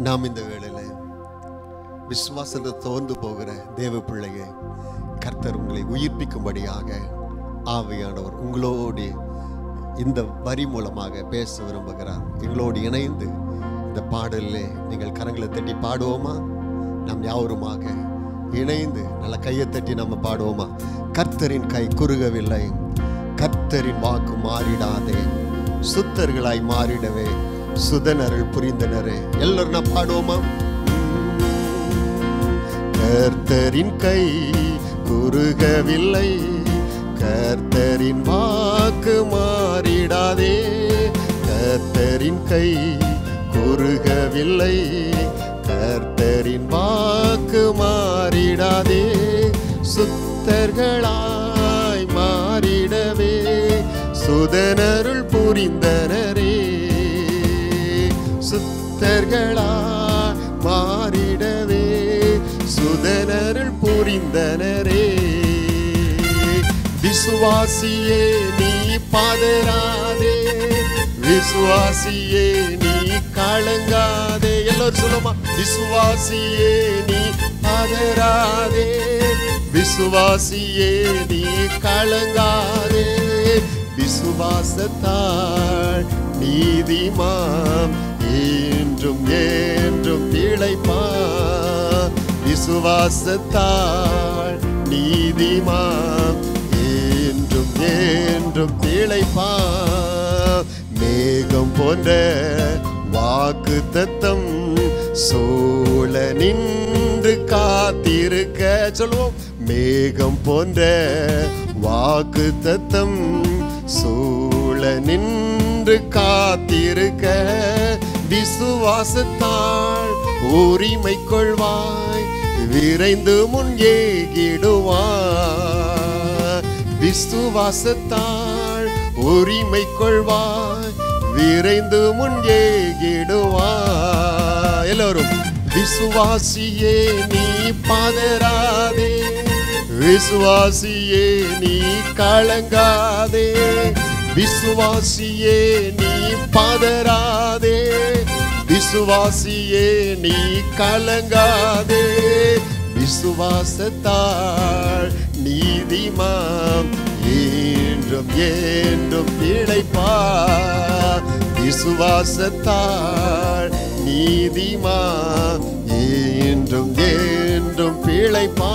நாம் இந்த வேளையில் விசுவாசத்தை தோர்ந்து போகிற தேவ பிள்ளையை கர்த்தர் உங்களை உயிர்ப்பிக்கும்படியாக ஆவியானவர் உங்களோடு இந்த வரி மூலமாக பேச விரும்புகிறார் எங்களோடு இணைந்து இந்த பாடலில் நீங்கள் கரங்களை தட்டி பாடுவோமா நாம் யாவருமாக இணைந்து நல்ல கையை தட்டி நம்ம பாடுவோமா கர்த்தரின் கை குறுகவில்லை கர்த்தரின் வாக்கு மாறிடாதே சுத்தர்களாய் மாறிடவே சுதனர்கள் புரிந்தனரே எல்லாரும் நான் பாடுவோமா கர்த்தரின் கை குறுகவில்லை கர்த்தரின் வாக்கு மாறிடாதே கர்த்தரின் கை குறுகவில்லை கர்த்தரின் வாக்கு மாறிடாதே சுத்தர்களாய் மாறிடவே சுதனருள் புரிந்தனரே சுத்தர்களாய் மாறிடவே சுதனருள் புரிந்தனரே விசுவாசியே நீ பதறாதே விசுவாசியே நீ கலங்காதே எல்லோரும் சொல்லுமா விசுவாசியே நீ பதறாதே விசுவாசியே நீ கலங்காதே விசுவாசத்தால் நீதிமாம் என்றும் என்றும் பிழைப்பா விசுவாசத்தால் நீதிமாம் என்றும் என்றும் பிழைப்பா மேகம் போன்ற வாக்கு தத்தம் சூழ நின்று காத்திருக்க சொல்லுவோம் மேகம் போன்ற வாக்கு தத்தம் சூழ நின்று காத்திருக்க விசுவாசத்தால் உரிமை கொள்வாய் விரைந்து முன் ஏகிடுவாய் விசுவாசத்தால் உரிமை கொள்வாய் விரைந்து முன் ஏகிடுவாய் எல்லோரும் விசுவாசியே நீ பதறாதே விசுவாசியே நீ கலங்காதே விசுவாசியே நீ பதறாதே விசுவாசியே நீ கலங்காதே விசுவாசத்தால் நீதிமாம் என்றும் என்றும் பிழைப்பா விசுவாசத்தால் நீதிமாம் என்றும் என்றும் பிழைப்பா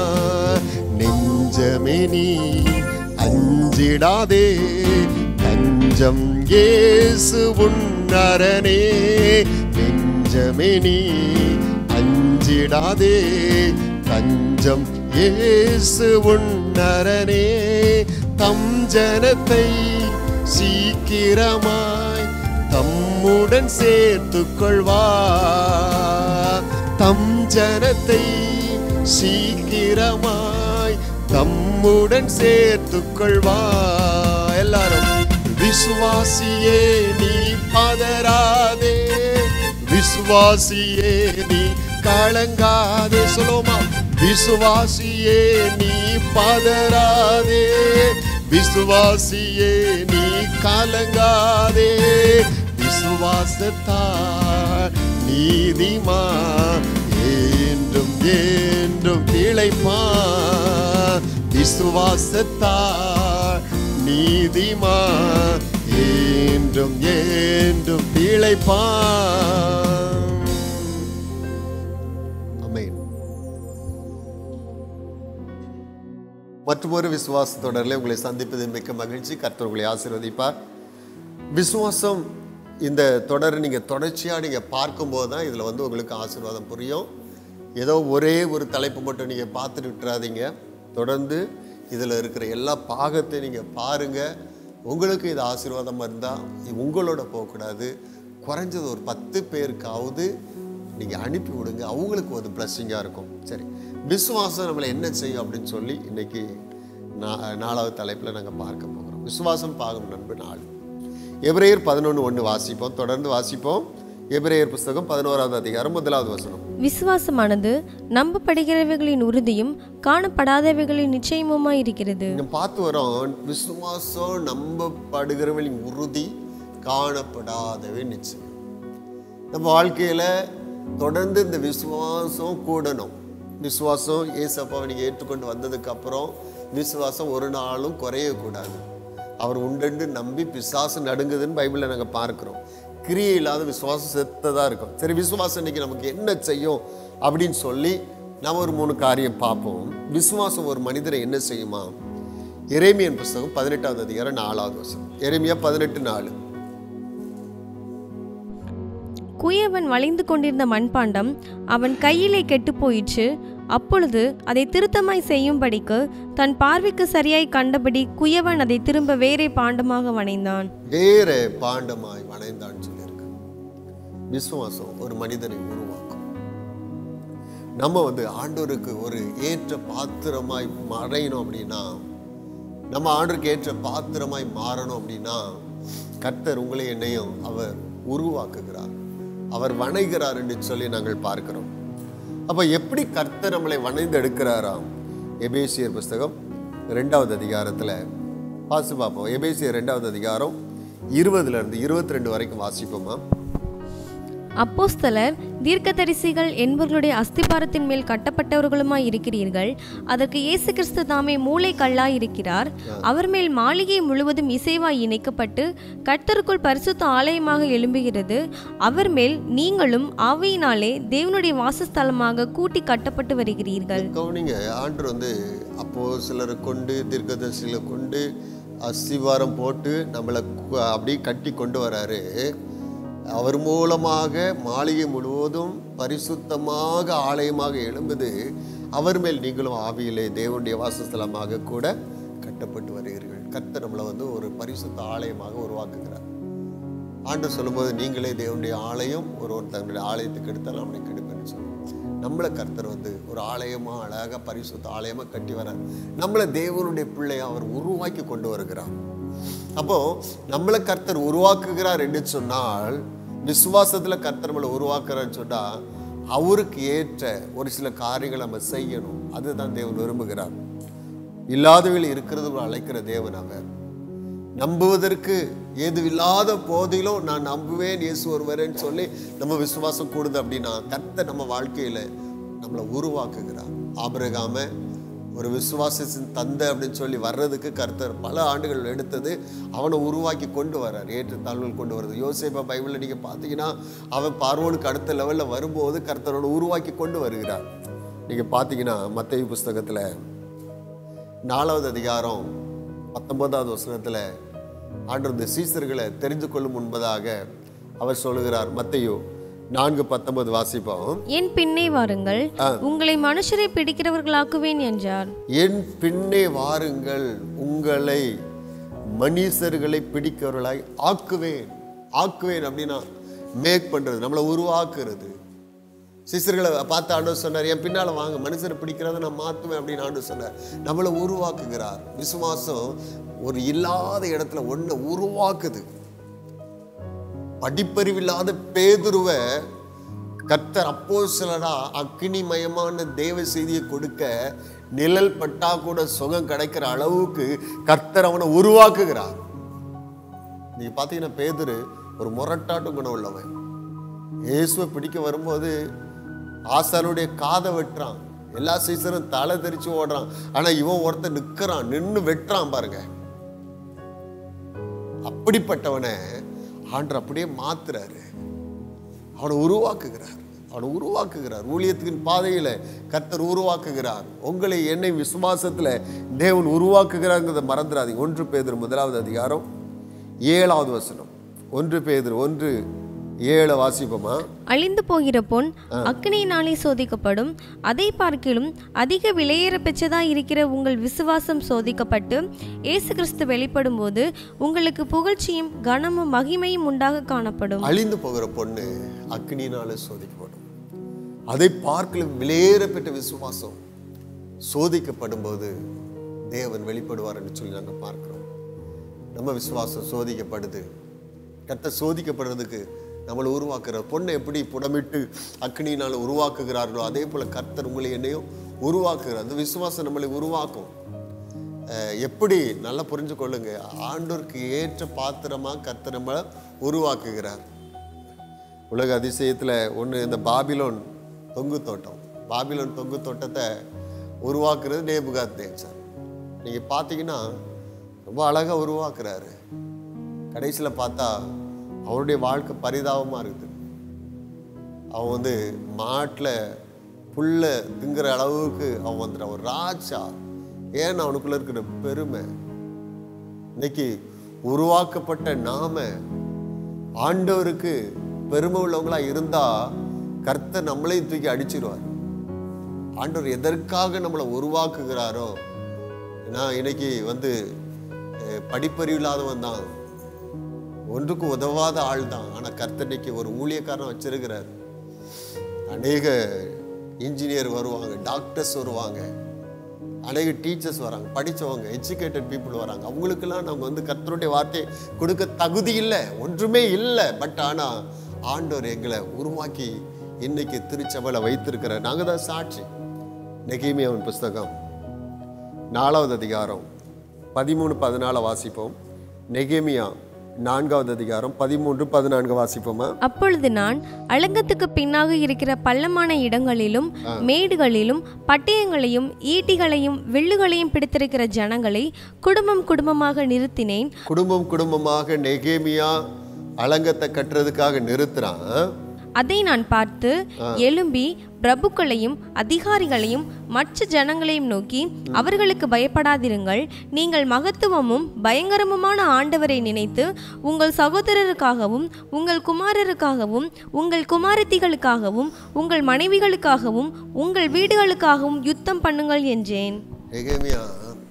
நெஞ்சமே நீ அஞ்சிடாதே தஞ்சம் இயேசு உன்னரனே நெஞ்சமே நீ அஞ்சிடாதே தஞ்சம் இயேசு உன்னரனே தம் ஜனத்தை சீக்கிரமாய் தம்முடன் சேர்த்துக் கொள்வார் தம் ஜனத்தை சீக்கிரமாய் தம்முடன் சேர்த்துக் கொள்வார் எல்லாரும் விசுவாசியே நீ பதறாதே விசுவாசியே நீ கலங்காதே சொல்லுமா விசுவாசியே நீ பதறாதே விசுவாசியே நீ கலங்காதே விசுவாசத்தால் நீதிமா என்றும் என்றும் பிழைப்பா விசுவாசத்தால் நீதிமா என்றும் என்றும் பிழைப்பா அமேன் மற்றொரு விசுவாச தொடரில் உங்களை சந்திப்பதில் மிக்க மகிழ்ச்சி கர்த்தர் உங்களை ஆசீர்வதிப்பார் விசுவாசம் இந்த தொடரை நீங்கள் தொடர்ச்சியாக நீங்கள் பார்க்கும்போது தான் இதில் வந்து உங்களுக்கு ஆசீர்வாதம் புரியும் ஏதோ ஒரே ஒரு தலைப்பு மட்டும் நீங்கள் பார்த்துட்டு விட்டுறாதீங்க தொடர்ந்து இதில் இருக்கிற எல்லா பாகத்தையும் நீங்கள் பாருங்கள் உங்களுக்கு இது ஆசீர்வாதமாக இருந்தால் இது உங்களோட போகக்கூடாது குறைஞ்சது ஒரு பத்து பேருக்காவது நீங்கள் அனுப்பி விடுங்க அவங்களுக்கு ஒரு பிளஸ்ஸிங்காக இருக்கும் சரி விசுவாசம் நம்மளை என்ன செய்யும் அப்படின்னு சொல்லி இன்னைக்கு நா- நாலாவது தலைப்பில் நாங்கள் பார்க்க போகிறோம் விசுவாசம் பாகம் நண்பு நாள் எபிரேயர் பதினொன்று ஒன்று வாசிப்போம் தொடர்ந்து வாசிப்போம் எபிரேயர் புஸ்தகம் பதினோராவது அதிகாரம் முதலாவது வசனம் விசுவாசமானது நம்பப்படுகிறவைகளின் உறுதியும் காணப்படாதவைகளின் நிச்சயமுமாய் இருக்கிறது இங்க பார்த்து வரோம் விசுவாசம் நம்பப்படுகிறவர்களின் உறுதி காணப்படாதவே நிச்சயம் நம்ம வாழ்க்கையில் தொடர்ந்து இந்த விசுவாசம் கூடணும் விசுவாசம் ஏசப்பாவை நீங்கள் ஏற்றுக்கொண்டு வந்ததுக்கு அப்புறம் விசுவாசம் ஒரு நாளும் குறையக்கூடாது அவர் உண்டென்று நம்பி பிசாசு நடுங்குதுன்னு பைபிளில் நாங்கள் பார்க்குறோம் கிரியை இல்லாத விசுவாசம் செத்ததாக இருக்கும் சரி விசுவாசம் இன்னைக்கு நமக்கு என்ன செய்யும் அப்படின்னு சொல்லி நம்ம ஒரு மூணு காரியம் பார்ப்போம் விசுவாசம் ஒரு மனிதரை என்ன செய்யுமா எரேமியன் புஸ்தகம் பதினெட்டாவது அதிகாரம் நாலாவது வருஷம் எரேமியா பதினெட்டு நாலு குயவன் வளைந்து கொண்டிருந்த மண்பாண்டம் அவன் கையிலே கெட்டுப் போயிற்று அப்பொழுது அதை திருத்தமாய் செய்யும்படிக்கு தன் பார்வைக்கு சரியாய் கண்டபடி குயவன் அதை திரும்ப வேறே பாண்டமாக வணைந்தான் வேற பாண்டமாய் வணைந்தான்னு சொல்லியிருக்கு விசுவாசம் ஒரு மனிதனை உருவாக்கும் நம்ம வந்து ஆண்டவருக்கு ஒரு ஏற்ற பாத்திரமாய் மறையணும் அப்படின்னா நம்ம ஆண்டவருக்கு ஏற்ற பாத்திரமாய் மாறணும் அப்படின்னா கர்த்தர் உங்களை என்னையும் அவர் உருவாக்குகிறார் அவர் வணைகிறார் என்று சொல்லி நாங்கள் பார்க்கிறோம் அப்ப எப்படி கர்த்தர் நம்மளை வணைந்து எடுக்கிறாராம் எபேசியர் புஸ்தகம் ரெண்டாவது அதிகாரத்துல வாசி பார்ப்போம் எபேசியர் ரெண்டாவது அதிகாரம் இருபதுல இருந்து இருபத்தி ரெண்டு வரைக்கும் வாசிப்போமா அப்போஸ்தலர் தீர்க்கதரிசிகள் என்பவர்களுடைய அஸ்திபாரத்தின் மேல் கட்டப்பட்டவர்களுமாய் இருக்கிறீர்கள் அதற்கு இயேசு கிறிஸ்து தாமே மூளை கல்லாய் இருக்கிறார் அவர் மேல் மாளிகை முழுவதும் இசைவாய் இணைக்கப்பட்டு கர்த்தருக்குள் பரிசுத்த ஆலயமாக எழும்புகிறது அவர் மேல் நீங்களும் ஆவியினாலே தேவனுடைய வாசஸ்தலமாக கூட்டி கட்டப்பட்டு வருகிறீர்கள் கவனிங்க ஆண்டர் வந்து அப்போ சிலரை கொண்டு தீர்க்கதரிசிகளை கொண்டு அஸ்திவாரம் போட்டு நம்மளை கு- அப்படியே கட்டி கொண்டு வராரு அவர் மூலமாக மாளிகை முழுவதும் பரிசுத்தமாக ஆலயமாக எழும்புது அவர் மேல் நீங்களும் ஆவியிலே தேவனுடைய வாசஸ்தலமாக கூட கட்டப்பட்டு வருகிறீர்கள் கர்த்தர் நம்மளை வந்து ஒரு பரிசுத்த ஆலயமாக உருவாக்குகிறார் ஆண்டு சொல்லும்போது நீங்களே தேவனுடைய ஆலயம் ஒருவர் தன்னுடைய ஆலயத்துக்கு எடுத்தால் அவனை கெடுப்பேன்னு சொல்லுவோம் நம்மளை கர்த்தர் வந்து ஒரு ஆலயமா அழகா பரிசுத்த ஆலயமா கட்டி வரார் நம்மளை தேவனுடைய பிள்ளையை அவர் உருவாக்கி கொண்டு வருகிறார் அப்போ நம்மளை கர்த்தர் உருவாக்குகிறார் என்று சொன்னால் விசுவாசத்துல கர்த்தர் நம்மளை உருவாக்குறான்னு சொன்னா அவருக்கு ஏற்ற ஒரு சில காரியங்களை நம்ம செய்யணும் அதுதான் தேவன் விரும்புகிறார் இல்லாதவர்கள் இருக்கிறது போல அழைக்கிற தேவன் அவர் நம்புவதற்கு ஏது இல்லாத போதிலும் நான் நம்புவேன் இயேசு ஒருவரேன்னு சொல்லி நம்ம விசுவாசம் கூடுது அப்படின்னா கர்த்தர் நம்ம வாழ்க்கையில நம்மளை உருவாக்குகிறார் ஆபிரகாம ஒரு விசுவாசத்தின் தந்தை அப்படின்னு சொல்லி வர்றதுக்கு கர்த்தர் பல ஆண்டுகள் எடுத்தது அவனை உருவாக்கி கொண்டு வர்றார் ஏற்றத்தாழ்வுகள் கொண்டு வருது யோசேப்பா பைபிளில் நீங்கள் பார்த்தீங்கன்னா அவன் பார்வோனுக்கு அடுத்த லெவலில் வரும்போது கர்த்தரோட உருவாக்கி கொண்டு வருகிறார் நீங்கள் பார்த்தீங்கன்னா மத்தேயு புஸ்தகத்தில் நாலாவது அதிகாரம் பத்தொன்பதாவது வசனத்தில் ஆண்டவர் இந்த சீசர்களை தெரிந்து கொள்ளும் முன்பதாக அவர் சொல்லுகிறார் மத்தையோ நான்கு பத்தொன்பது வாசிப்போம் என் பின்னே வாருங்கள் உங்களை மனுஷரை பிடிக்கிறவர்களாக்குவேன் என்றார் என் பின்னே வாருங்கள் உங்களை மனுஷர்களை பிடிக்கிறவர்களாய் ஆக்குவேன் ஆக்குவேன் அப்படின்னா மேக் பண்றது நம்மளை உருவாக்குறது சிஸ்டர்களை பார்த்து ஆண்டவர் சொன்னார் என் பின்னால வாங்க மனுஷரை பிடிக்கிறத நான் மாற்றுவேன் அப்படின்னு ஆண்டவர் சொன்னார் நம்மளை உருவாக்குகிறார் விசுவாசம் ஒரு இல்லாத இடத்துல ஒன்றை உருவாக்குது படிப்பறிவில்லாத பேதுருவை கர்த்தர் அப்போ சிலரா அக்னிமயமான தேவ செய்தியை கொடுக்க நிழல் பட்டா கூட சுகம் கிடைக்கிற அளவுக்கு கர்த்தர் அவனை உருவாக்குகிறார் நீங்க பார்த்தீங்கன்னா பேதுரு ஒரு முரட்டாட்டம் குணம் உள்ளவன் இயேசுவை பிடிக்க வரும்போது ஆசானுடைய காதை வெட்டுறான் எல்லா சீசனும் தலை தெரிச்சு ஓடுறான் ஆனா இவன் ஒருத்தன் நிற்கிறான் நின்று வெட்டுறான் பாருங்க அப்படிப்பட்டவனை ஆண்டர் அப்படியே மாத்துறாரு அவனை உருவாக்குகிறார் அவனை உருவாக்குகிறார் ஊழியத்தின் பாதையில கர்த்தர் உருவாக்குகிறார் உங்களை என்னை விசுவாசத்துல தேவன் உருவாக்குகிறாங்கிறத மறந்துடாதீங்க ஒன்று பேதர் முதலாவது அதிகாரம் ஏழாவது வசனம் ஒன்று பேதர் ஒன்று ஏழு வாசிப்போமா அழிந்து போகிற பொன் அக்னியினாலே சோதிக்கப்படும் அதை பார்க்கிலும் அதிக விலையேற பெற்றதாய் இருக்கிற உங்கள் விசுவாசம் சோதிக்கப்பட்டு இயேசு கிறிஸ்து வெளிப்படும் போது உங்களுக்கு புகழ்ச்சியும் கனமும் மகிமையும் உண்டாக காணப்படும் அழிந்து போகிற பொண்ணு அக்னியினால சோதிக்கப்படும் அதை பார்க்கலும் விலையேற பெற்ற விசுவாசம் சோதிக்கப்படும் போது தேவன் வெளிப்படுவார் என்று சொல்லி நாங்கள் பார்க்கிறோம் நம்ம விசுவாசம் சோதிக்கப்படுது கத்த சோதிக்கப்படுறதுக்கு நம்மளை உருவாக்குற பொண்ணை எப்படி புடமிட்டு அக்னியினால் உருவாக்குகிறார்களோ அதே போல கர்த்தர் உங்களை என்னையும் உருவாக்குகிறார் அந்த விசுவாசம் நம்மளை உருவாக்கும் அஹ் எப்படி நல்லா புரிஞ்சு கொள்ளுங்க ஆண்டோருக்கு ஏற்ற பாத்திரமா கர்த்தர் நம்மளை உருவாக்குகிறார் உலக அதிசயத்தில் ஒன்று இந்த பாபிலோன் தொங்கு தோட்டம் பாபிலோன் தொங்கு தோட்டத்தை உருவாக்குறது நேபுகாத் நேச்சர் நீங்கள் பார்த்தீங்கன்னா ரொம்ப அழகாக உருவாக்குறாரு கடைசியில் பார்த்தா அவருடைய வாழ்க்கை பரிதாபமாக இருக்குது அவன் வந்து மாட்டில் புல்ல திங்கிற அளவுக்கு அவன் வந்துட்டான் ஒரு ராஜா ஏன் அவனுக்குள்ள இருக்கிற பெருமை இன்னைக்கு உருவாக்கப்பட்ட நாம ஆண்டவருக்கு பெருமை உள்ளவங்களா இருந்தா கர்த்தர் நம்மளையும் தூக்கி அடிச்சிருவார் ஆண்டவர் எதற்காக நம்மளை உருவாக்குகிறாரோ நான் இன்னைக்கு வந்து அஹ், படிப்பறிவு இல்லாதவன் தான் ஒன்றுக்கும் உதவாத ஆள் தான் ஆனால் கர்த்தர் இன்னைக்கு ஒரு ஊழியக்காரன் வச்சிருக்கிறார் அநேக இன்ஜினியர் வருவாங்க டாக்டர்ஸ் வருவாங்க அநேக டீச்சர்ஸ் வராங்க படித்தவங்க எஜுகேட்டட் பீப்புள் வராங்க அவங்களுக்கெல்லாம் நம்ம வந்து கர்த்தருடைய வார்த்தையை கொடுக்க தகுதி இல்லை ஒன்றுமே இல்லை பட் ஆனால் ஆண்டவர் எங்களை உருவாக்கி இன்னைக்கு திருச்சபையில் வைத்திருக்கிறார் நாங்கள் தான் சாட்சி நெகிமி அவன் புஸ்தகம் நாலாவது அதிகாரம் பதிமூணு பதினாலை வாசிப்போம் நெகேமியா நான்காவது அதிகாரம் பதிமூன்று பதினான்கு வாசிப்போமா அப்பொழுது நான் அலங்கத்துக்கு பின்னாக இருக்கிற பள்ளமான இடங்களிலும் மேடுகளிலும் பட்டயங்களையும் ஈட்டிகளையும் வில்லுகளையும் பிடித்திருக்கிற ஜனங்களை குடும்பம் குடும்பமாக நிறுத்தினேன் குடும்பம் குடும்பமாக நெகேமியா அலங்கத்தை கட்டுறதுக்காக நிறுத்துறான் அதை நான் பார்த்து எழும்பி பிரபுக்களையும் அதிகாரிகளையும் மற்ற ஜனங்களையும் நோக்கி அவர்களுக்கு பயப்படாதிருங்கள் நீங்கள் மகத்துவமும் பயங்கரமுமான ஆண்டவரை நினைத்து உங்கள் சகோதரருக்காகவும் உங்கள் குமாரருக்காகவும் உங்கள் குமாரத்திகளுக்காகவும் உங்கள் மனைவிகளுக்காகவும் உங்கள் வீடுகளுக்காகவும் யுத்தம் பண்ணுங்கள் என்றேன் நெகேமியா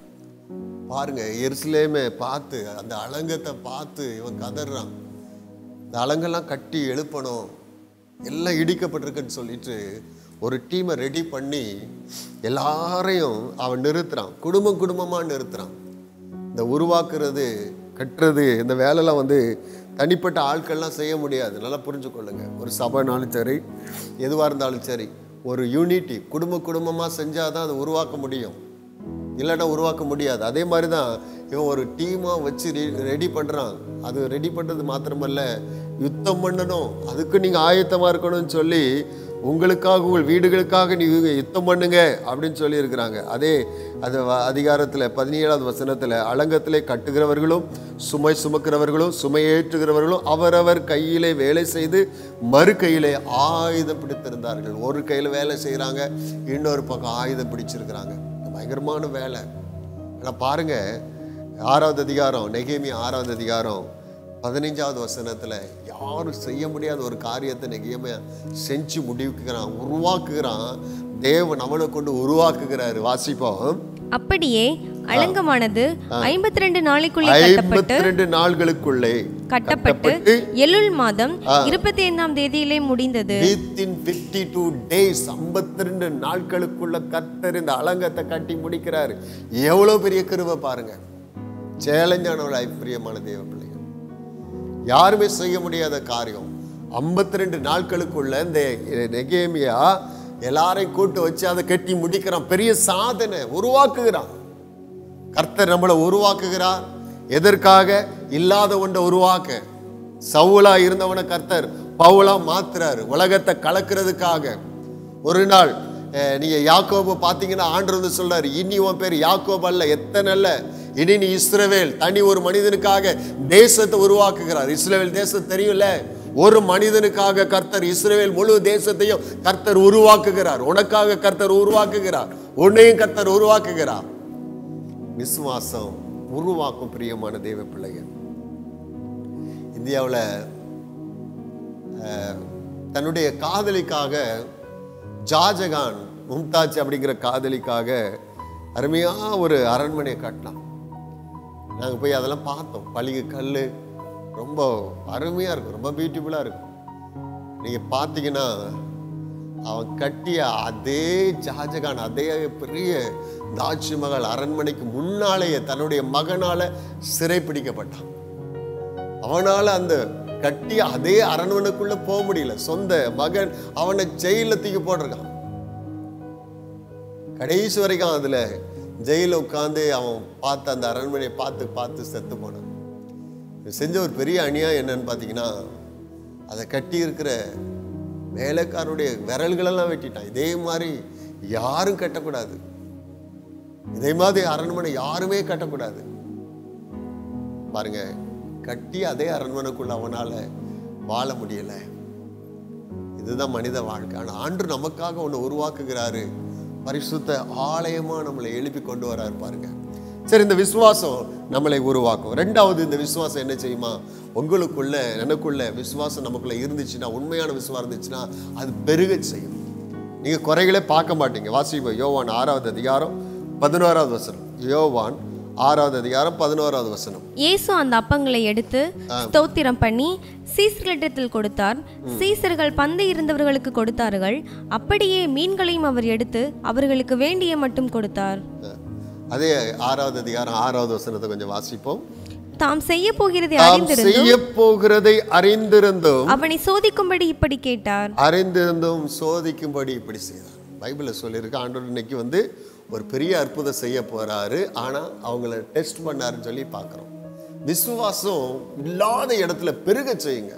பாருங்க எருசலேமை பார்த்து அந்த அலங்கத்தை பார்த்து இவன் கதறான் இந்த அலங்கெல்லாம் கட்டி எழுப்பணும் எல்லாம் இடிக்கப்பட்டிருக்குன்னு சொல்லிட்டு ஒரு டீமை ரெடி பண்ணி எல்லாரையும் அவன் நிறுத்துறான் குடும்பம் குடும்பமாக நிறுத்துறான் இந்த உருவாக்குறது கட்டுறது இந்த வேலைலாம் வந்து தனிப்பட்ட ஆட்கள்லாம் செய்ய முடியாது நல்லா புரிஞ்சுக்கொள்ளுங்க ஒரு சபைனாலும் சரி எதுவாக இருந்தாலும் சரி ஒரு யூனிட்டி குடும்ப குடும்பமாக செஞ்சால் தான் அதை உருவாக்க முடியும் இல்லைன்னா உருவாக்க முடியாது அதே மாதிரி தான் இவன் ஒரு டீமாக வச்சு ரெடி பண்ணுறான் அது ரெடி பண்ணுறது மாத்திரமல்ல யுத்தம் பண்ணணும் அதுக்கு நீங்கள் ஆயத்தமாக இருக்கணும்னு சொல்லி உங்களுக்காக உங்கள் வீடுகளுக்காக நீங்கள் யுத்தம் பண்ணுங்க அப்படின்னு சொல்லி இருக்கிறாங்க அதே அது வ- அதிகாரத்தில் பதினேழாவது வசனத்தில் அலங்கத்திலே கட்டுகிறவர்களும் சுமை சுமக்கிறவர்களும் சுமை ஏற்றுகிறவர்களும் அவரவர் கையிலே வேலை செய்து மறு கையிலே ஆயுதம் பிடித்திருந்தார்கள் ஒரு கையில் வேலை செய்கிறாங்க இன்னொரு பக்கம் ஆயுதம் பிடிச்சிருக்கிறாங்க பயங்கரமான வேலை ஆனால் பாருங்க ஆறாவது அதிகாரம் நெகேமி ஆறாவது அதிகாரம் பதினைஞ்சாவது வசனத்தில் யாரும் செய்ய முடியாத ஒரு காரியத்தை நெகேமியா செஞ்சு முடிவுக்குகிறான் உருவாக்குகிறான் தேவன் அவனை கொண்டு உருவாக்குகிறாரு வாசிப்போம் அப்படியே அலங்கமானது ஐம்பத்தி ரெண்டு நாளைக்குள்ளே கட்டப்பட்டு ஐம்பத்தி ரெண்டு நாள்களுக்குள்ளே கட்டப்பட்டு எலுல் மாதம் இருபத்தி ஐந்தாம் தேதியிலே முடிந்தது வித்தின் ஃபிஃப்டி டூ டேஸ் ஐம்பத்தி ரெண்டு நாட்களுக்குள்ள கர்த்தர் இந்த அலங்கத்தை கட்டி முடிக்கிறாரு எவ்வளோ பெரிய கிருபை பாருங்க சேலஞ்சான லைஃப் பிரியமான தேவ பிள்ளைகள் யாருமே செய்ய முடியாத காரியம் ஐம்பத்தி ரெண்டு நாட்களுக்குள்ள இந்த நெகேமியா எல்லாரையும் கூட்டு வச்சு அதை கட்டி முடிக்கிறான் பெரிய சாதனை உருவாக்குகிறான் கர்த்தர் நம்மளை உருவாக்குகிறார் எதற்காக இல்லாத ஒன்றை உருவாக்க சவுலா இருந்தவனை கர்த்தர் பவுலா மாத்துறாரு உலகத்தை கலக்கிறதுக்காக ஒரு நாள் அஹ், நீங்க யாக்கோபு பார்த்தீங்கன்னா ஆண்டு வந்து சொல்றாரு இனி உன் பேர் யாக்கோபு அல்ல எத்தனை அல்ல இனி நீ இஸ்ரவேல் தனி ஒரு மனிதனுக்காக தேசத்தை உருவாக்குகிறார் இஸ்ரவேல் தேசம் தெரியும்ல ஒரு மனிதனுக்காக கர்த்தர் இஸ்ரவேல் முழு தேசத்தையும் கர்த்தர் உருவாக்குகிறார் உனக்காக கர்த்தர் உருவாக்குகிறார் உன்னையும் கர்த்தர் உருவாக்குகிறார் விசுவாசம் உருவாக்கும் பிரியமான தேவ பிள்ளைகள் இந்தியாவில் தன்னுடைய காதலிக்காக ஷாஜகான் மும்தாஜ் அப்படிங்கிற காதலிக்காக அருமையாக ஒரு அரண்மனையை கட்டினான் நாங்கள் போய் அதெல்லாம் பார்த்தோம் பளிங்கு கல் ரொம்ப அருமையாக இருக்கும் ரொம்ப பியூட்டிஃபுல்லாக இருக்கும் நீங்கள் பார்த்தீங்கன்னா அவன் கட்டிய அதே ஷாஜகான் அதே பெரிய தாஜ்மஹால் அரண்மனைக்கு முன்னாலேயே தன்னுடைய மகனால சிறைப்பிடிக்கப்பட்டான் அவனால அந்த கட்டிய அதே அரண்மனைக்குள்ள போக முடியல சொந்த மகன் அவனை ஜெயில தூக்கி போட்டிருக்கான் கடைசி வரைக்கும் அதுல ஜெயில உட்காந்து அவன் பார்த்த அந்த அரண்மனையை பார்த்து பார்த்து செத்து போனான் இது செஞ்ச ஒரு பெரிய அநியாயம் என்னன்னு பார்த்தீங்கன்னா அதை கட்டி இருக்கிற வேலைக்காரனுடைய விரல்களெல்லாம் வெட்டிட்டான் இதே மாதிரி யாரும் கட்டக்கூடாது இதே மாதிரி அரண்மனை யாருமே கட்டக்கூடாது பாருங்க கட்டி அதே அரண்மனைக்குள்ள அவனால வாழ முடியல இதுதான் மனித வாழ்க்கை ஆனா ஆண்டு நமக்காக ஒன்று உருவாக்குகிறாரு பரிசுத்த ஆலயமா நம்மளை எழுப்பி கொண்டு வராரு பாருங்க சரி இந்த விசுவாசம் நம்மளை உருவாக்கும் ரெண்டாவது இந்த விசுவாசம் என்ன செய்யுமா உங்களுக்குள்ள எனக்குள்ள விசுவாசம் நமக்குள்ள இருந்துச்சுன்னா உண்மையான விசுவாசம் இருந்துச்சுன்னா அது பெருக செய்யும் நீங்க குறைகளே பார்க்க மாட்டீங்க வாசிப்போம் யோவான் ஆறாவது அதிகாரம் பதினோராவது வசனம் யோவான் ஆறாவது அதிகாரம் பதினோராவது வசனம் இயேசு அந்த அப்பங்களை எடுத்து ஸ்தோத்திரம் பண்ணி சீசர்களிடத்தில் கொடுத்தார் சீசர்கள் பந்து இருந்தவர்களுக்கு கொடுத்தார்கள் அப்படியே மீன்களையும் அவர் எடுத்து அவர்களுக்கு வேண்டிய மட்டும் கொடுத்தார் அதே ஆறாவது அதிகாரம் ஆறாவது வசனத்தை கொஞ்சம் வாசிப்போம் தாம் செய்ய போகிறதை தாம் அறிந்திருந்தும் செய்ய போகிறதை அறிந்திருந்தும் அவனை சோதிக்கும்படி இப்படி கேட்டார் அறிந்திருந்தும் சோதிக்கும்படி இப்படி செய்தார் பைபிளில் சொல்லியிருக்கு ஆண்டவர் இன்னைக்கு வந்து ஒரு பெரிய அற்புதம் செய்ய போறாரு ஆனா அவங்கள டெஸ்ட் பண்ணாருன்னு சொல்லி பார்க்குறோம் விசுவாசம் இல்லாத இடத்துல பெருக செய்யுங்க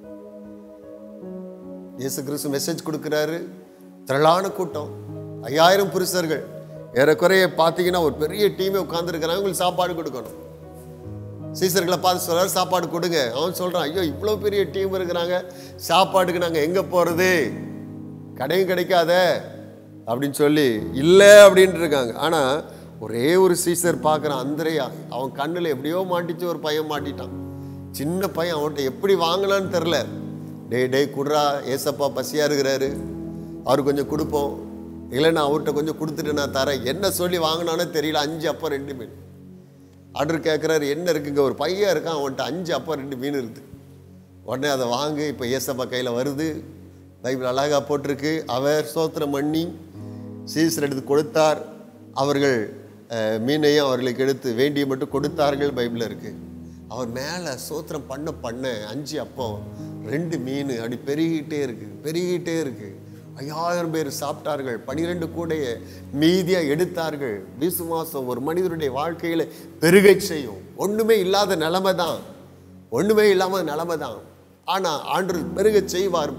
இயேசு கிறிஸ்து மெசேஜ் கொடுக்குறாரு திரளான கூட்டம் ஐயாயிரம் புருஷர்கள் ஏறக்குறைய பார்த்தீங்கன்னா ஒரு பெரிய டீமே உட்காந்துருக்கிறாங்க உங்களுக்கு சாப்பாடு கொடுக்கணும் சீசர்களை பார்த்து சொல்றாரு சாப்பாடு கொடுங்க அவன் சொல்றான் ஐயோ இவ்வளோ பெரிய டீம் இருக்கிறாங்க சாப்பாட்டுக்கு நாங்கள் எங்கே போகிறது கடையும் கிடைக்காத அப்படின்னு சொல்லி இல்லை அப்படின்ட்டு இருக்காங்க ஆனால் ஒரே ஒரு சீசர் பார்க்குறான் அந்திரையா அவன் கண்ணில் எப்படியோ மாட்டிச்சு ஒரு பையன் மாட்டிட்டான் சின்ன பையன் அவன்கிட்ட எப்படி வாங்கலான்னு தெரில டேய் டேய் குடுறா ஏசப்பா பசியாக இருக்கிறாரு அவர் கொஞ்சம் கொடுப்போம் இல்லை நான் அவர்கிட்ட கொஞ்சம் கொடுத்துட்டு நான் தரேன் என்ன சொல்லி வாங்கினானே தெரியல அஞ்சு அப்போ ரெண்டு மீன் ஆர்டர் கேட்குறாரு என்ன இருக்குங்க ஒரு பையன் இருக்கான் அவன்கிட்ட அஞ்சு அப்போ ரெண்டு மீன் இருக்குது உடனே அதை வாங்கு இப்போ ஏசப்பா கையில் வருது பைபிள் அழகாக போட்டிருக்கு அவர் சோத்திரம் பண்ணி சீசர் எடுத்து கொடுத்தார் அவர்கள் அஹ், மீனையும் அவர்களுக்கு எடுத்து வேண்டிய மட்டும் கொடுத்தார்கள் பைபிளில் இருக்குது அவர் மேலே சோத்திரம் பண்ண பண்ண அஞ்சு அப்பம் ரெண்டு மீன் அப்படி பெருகிட்டே இருக்கு பெருகிட்டே இருக்கு ஐயாயிரம் பேர் சாப்பிட்டார்கள் பனிரெண்டு கூடைய மீதியாக எடுத்தார்கள் விசுவாசம் ஒரு மனிதனுடைய வாழ்க்கையில் பெருகச் செய்யும் ஒன்றுமே இல்லாத நிலைமை தான் ஒன்றுமே இல்லாமல் நிலைமை தான் ஆனால் ஆண்டு பெருகச் செய்வார்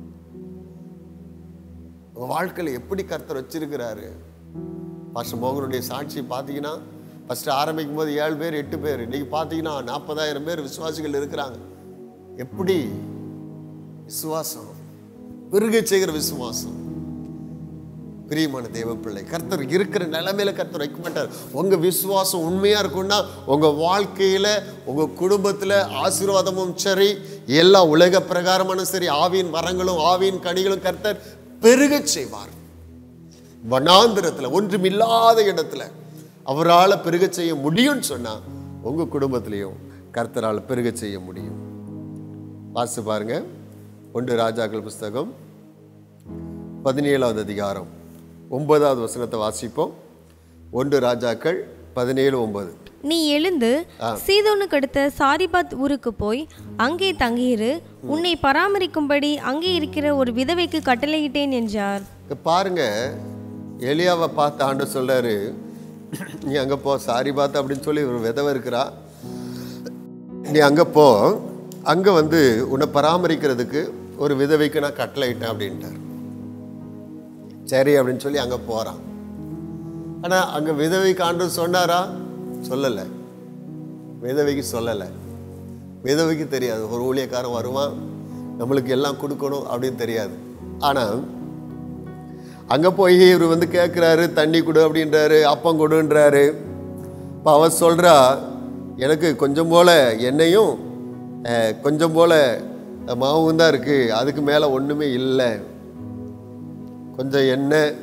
உங்க வாழ்க்கையில் எப்படி கர்த்தர் வச்சிருக்கிறாரு பாஸ்டர் மோகனுடைய சாட்சி பார்த்தீங்கன்னா ஃபஸ்ட்டு ஆரம்பிக்கும் போது ஏழு பேர் எட்டு பேர் இன்னைக்கு பார்த்தீங்கன்னா நாற்பதாயிரம் பேர் விசுவாசிகள் இருக்கிறாங்க எப்படி விசுவாசம் பெருக செய்கிற விசுவாசம் பிரியமான தேவ பிள்ளை கர்த்தர் இருக்கிற நிலைமையில கர்த்தர் வைக்க மாட்டார் உங்க விசுவாசம் உண்மையா இருக்கும்னா உங்க வாழ்க்கையில உங்க குடும்பத்துல ஆசீர்வாதமும் சரி எல்லா உலக பிரகாரமான சரி ஆவியின் வரங்களும் ஆவியின் கனிகளும் கர்த்தர் பெருகச் செய்வார் வனாந்திரத்துல ஒன்றுமில்லாத இடத்துல அவரால் பெருகச் செய்ய முடியும்னு சொன்னா உங்க குடும்பத்திலையும் கர்த்தரால் பெருகச் செய்ய முடியும் வாசித்து பாருங்க ஒன்று ராஜாக்கள் புஸ்தகம் பதினேழாவது அதிகாரம் ஒன்பதாவது வசனத்தை வாசிப்போம் ஒன்று ராஜாக்கள் பதினேழு ஒன்பது நீ எழுந்து சீதோனுக்கு அடுத்த சாரிபாத் ஊருக்கு போய் அங்கே தங்கியிரு உன்னை பராமரிக்கும்படி அங்கே இருக்கிற ஒரு விதவைக்கு கட்டளையிட்டேன் என்றார் இங்க பாருங்க எலியாவை பார்த்து ஆண்டு சொல்றாரு நீ அங்கே போ சாரி பார்த்து அப்படின்னு சொல்லி ஒரு விதவை இருக்கிறா நீ அங்கே போ அங்கே வந்து உன்னை பராமரிக்கிறதுக்கு ஒரு விதவைக்கு நான் கட்டளையிட்டேன் அப்படின்ட்டார் சரி அப்படின்னு சொல்லி அங்கே போகிறான் ஆனால் அங்கே விதவைக்கு ஆண்டு சொன்னாரா சொல்லலை விதவைக்கு சொல்லலை விதவைக்கு தெரியாது ஒரு ஊழியக்காரன் வருவான் நம்மளுக்கு எல்லாம் கொடுக்கணும் அப்படின்னு தெரியாது ஆனால் அங்கே போய் இவர் வந்து கேட்குறாரு தண்ணி கொடு அப்படின்றாரு அப்பம் கொடுன்றாரு இப்போ அவன் சொல்கிறா எனக்கு கொஞ்சம் போல் எண்ணெயும் அஹ், கொஞ்சம் போல் மாவும் தான் இருக்குது அதுக்கு மேலே ஒன்றுமே இல்லை கொஞ்சம் எண்ணெய்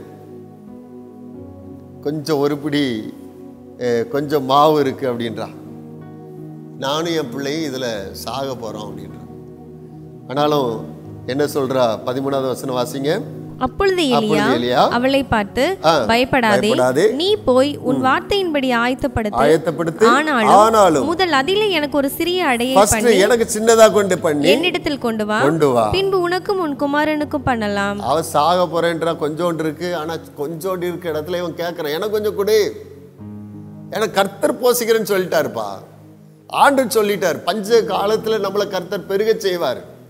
கொஞ்சம் ஒரு பிடி அஹ், கொஞ்சம் மாவு இருக்குது அப்படின்றா நானும் என் பிள்ளையும் இதில் சாக போகிறோம் அப்படின்றா ஆனாலும் என்ன சொல்கிறா பதிமூணாவது வசனம் வாசிங்க அப்பொழுது எலியா அப்பொழுது எலியா, அவளை பார்த்து ஆ, பயப்படாதே பயப்படாதே. நீ போய் உன் வார்த்தையின்படி ஆயத்தப்படுத்து ஆயத்தப்படுத்து ஆனாலும் ஆனாலும் முதல் அதிலே எனக்கு ஒரு சிறிய அடையை ஃபர்ஸ்ட் பண்ணி எனக்கு சின்னதா கொண்டு பண்ணி என்னிடத்தில் கொண்டு வா கொண்டு வா பின்பு உனக்கும் உன் குமாரனுக்கும் பண்ணலாம் அவ சாக போறேன்றா கொஞ்சோண்டு இருக்கு ஆனா கொஞ்சோண்டு இருக்க இடத்துல இவன் கேட்கறான் எனக்கு கொஞ்சம் கொடு எனக்கு கர்த்தர் போசிக்கிறேன்னு சொல்லிட்டாருப்பா ஆண்டு சொல்லிட்டார் பஞ்ச காலத்துல நம்மளை கர்த்தர் பெருக செய்வார்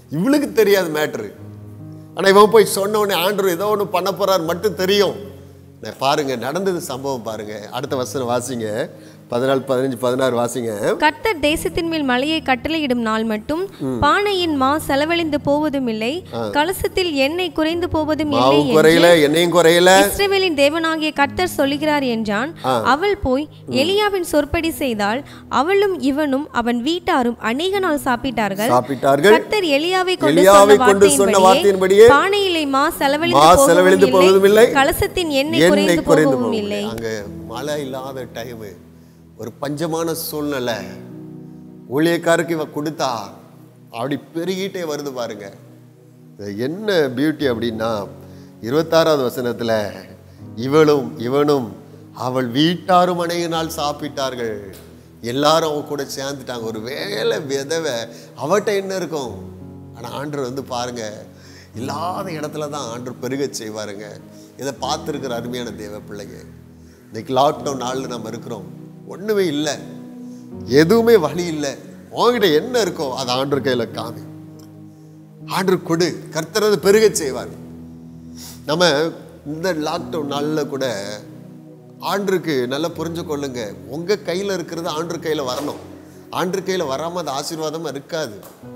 இவளுக்கு தெரியாது மேட்ரு ஆனால் இவன் போய் சொன்ன உடனே ஆண்டவர் ஏதோ ஒன்று பண்ண போறார் மட்டும் தெரியும் நான் பாருங்க நடந்தது சம்பவம் பாருங்க அடுத்த வசனம் வாசிங்க பதினாலு பதினஞ்சு பதினாறு வாசிங்க கர்த்தர் தேசத்தின் மேல் மலையை கட்டளையிடும் நாள் மட்டும் பானையின் மா செலவழிந்து போவதும் இல்லை கலசத்தில் எண்ணெய் குறைந்து போவதும் இல்லை மாவும் என்று குறையல எண்ணெயும் குறையல இஸ்ரவேலின் தேவனாகிய கர்த்தர் சொல்லுகிறார் என்றான் அவள் போய் எலியாவின் சொற்படி செய்தால் அவளும் இவனும் அவன் வீட்டாரும் அநேக நாள் சாப்பிட்டார்கள் சாப்பிட்டார்கள் கர்த்தர் எலியாவை கொண்டு எலியாவை சொன்ன கொண்டு சொன்ன வார்த்தையின்படியே வார்த்தையின்படியே பானையிலே மா செலவழிந்து மா செலவழிந்து போவதும் போவதும் இல்லை இல்லை. கலசத்தின் எண்ணெய் எண்ணெய் குறைந்து குறைந்து போவதும் போகும் இல்லை அங்க மழை இல்லாத டைமு ஒரு பஞ்சமான சூழ்நிலை ஊழியக்காருக்கு இவ கொடுத்தா அப்படி பெருகிட்டே வருது பாருங்க இது என்ன பியூட்டி அப்படின்னா இருபத்தாறாவது வசனத்துல இவளும் இவனும் அவள் வீட்டாரும் அநேக நாள் சாப்பிட்டார்கள் எல்லாரும் அவங்க கூட சேர்ந்துட்டாங்க ஒரு வேலை விதவை அவட்ட என்ன இருக்கும் ஆனா ஆண்டவர் வந்து பாருங்க இல்லாத இடத்துல தான் ஆண்டவர் பெருகச் செய்வாருங்க இதை பார்த்துருக்கிற அருமையான தேவ பிள்ளைங்க இன்னைக்கு லாக்டவுன் நாளில் நம்ம இருக்கிறோம் ஒண்ணுமே இல்லை எதுவுமே வழி இல்லை உங்ககிட்ட என்ன இருக்கோ அது ஆண்டவர் கையில காமி ஆண்டவர் கொடு கர்த்தரது பெருகச் செய்வார் நம்ம இந்த லாக்டவுன் நாளில் கூட ஆண்டருக்கு நல்லா புரிஞ்சு கொள்ளுங்க உங்க கையில இருக்கிறது ஆண்டர் கையில வரணும் ஆண்டர் கையில வராம அது ஆசீர்வாதமா இருக்காது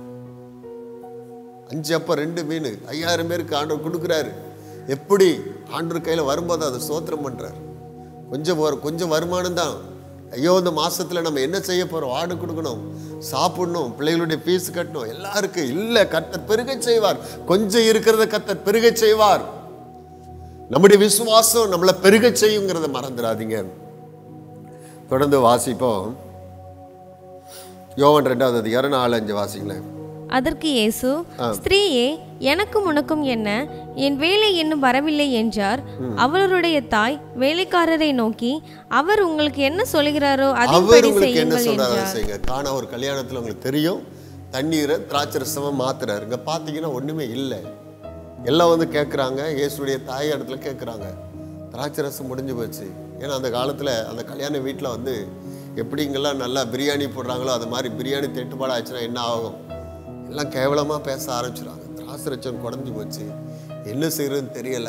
அஞ்சு அப்ப ரெண்டு மீன் ஐயாயிரம் பேருக்கு ஆண்டவர் கொடுக்குறாரு எப்படி ஆண்டவர் கையில வரும்போது அதை சோத்திரம் பண்றாரு கொஞ்சம் வரு- கொஞ்சம் வருமானம் தான் ஐயோ இந்த மாசத்துல நம்ம என்ன செய்ய போறோம் ஆடு கொடுக்கணும் சாப்பிடணும் பிள்ளைகளுடைய ஃபீஸ் கட்டணும் எல்லாருக்கும் இல்ல கர்த்தர் பெருகச் செய்வார் கொஞ்சம் இருக்கிறத கர்த்தர் பெருகச் செய்வார் நம்முடைய விசுவாசம் நம்மளை பெருகச் செய்யுங்கிறத மறந்துடாதீங்க தொடர்ந்து வாசிப்போம் யோவான் ரெண்டாவது அதிகாரம் நாலு அஞ்சு வாசிங்களேன் அதற்கு இயேசு ஸ்திரீயே எனக்கும் உனக்கும் என்ன என் வேலை இன்னும் வரவில்லை என்றார் அவருடைய தாய் வேலைக்காரரை நோக்கி அவர் உங்களுக்கு என்ன சொல்கிறாரோ அவர் அதன்படி உங்களுக்கு என்ன செய்யுங்கள் சொல்றாரு என்றார் செய்யுங்க காண ஒரு கல்யாணத்துல உங்களுக்கு தெரியும் தண்ணீரை திராட்சை ரசமா மாத்துறாரு இங்க பாத்தீங்கன்னா ஒண்ணுமே இல்லை எல்லாம் வந்து கேட்குறாங்க இயேசுடைய தாய் இடத்துல கேட்குறாங்க திராட்சை ரசம் முடிஞ்சு போச்சு ஏன்னா அந்த காலத்துல அந்த கல்யாண வீட்டுல வந்து எப்படி இங்கெல்லாம் நல்லா பிரியாணி போடுறாங்களோ அது மாதிரி பிரியாணி தட்டுப்பாடு ஆச்சுன்னா என்ன ஆகும் எல்லாம் கேவலமா பேச ஆரம்பிச்சிடுறாங்க திராட்சை ரசம் குறைஞ்சு போச்சு என்ன செய்யறதுன்னு தெரியல